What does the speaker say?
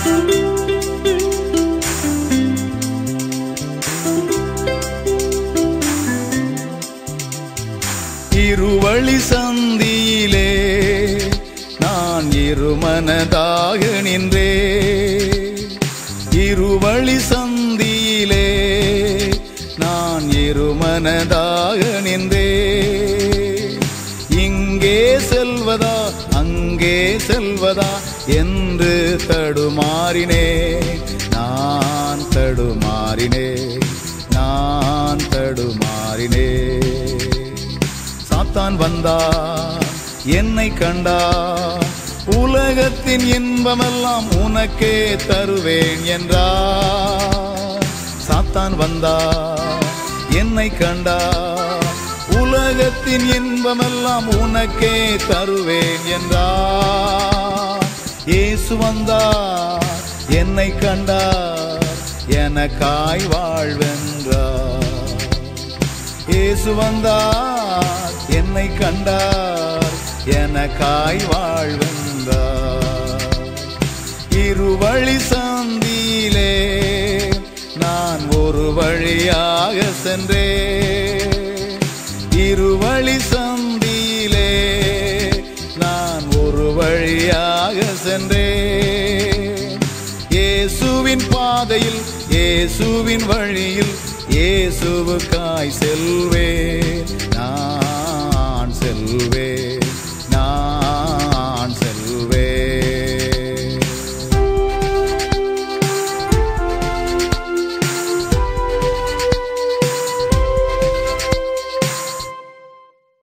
இருவழி சந்தியிலே நான் இருமனதாக நின்றே இருவழி சந்தியிலே நான் இருமனதாக நின்றே இங்கே செல்வதா அங்கே செல்வதா என்று தடுமாறினே நான் தடுமாறினே நான் தடுமாறினே சாத்தான் வந்தா என்னை கண்டா உலகத்தின் இன்பமெல்லாம் உனக்கே தருவேன் என்றார் சாத்தான் வந்தா என்னை கண்டா உலகத்தின் இன்பமெல்லாம் உனக்கே தருவேன் என்றார் இயேசு வந்தார் என்னை கண்டார் எனக்காய் வாழ்வென்றார் இயேசு வந்தார் என்னை கண்டார் எனக்காய் வாழ்வென்றார் இருவழி சந்தியிலே நான் ஒரு வழியாக சென்றே இருவழி சந்தியிலே நான் ஒரு வழியாக சென்றே இயேசுவின் பாதையில் இயேசுவின் வழியில் இயேசுவுக்காய் செல்வே நான் செல்வே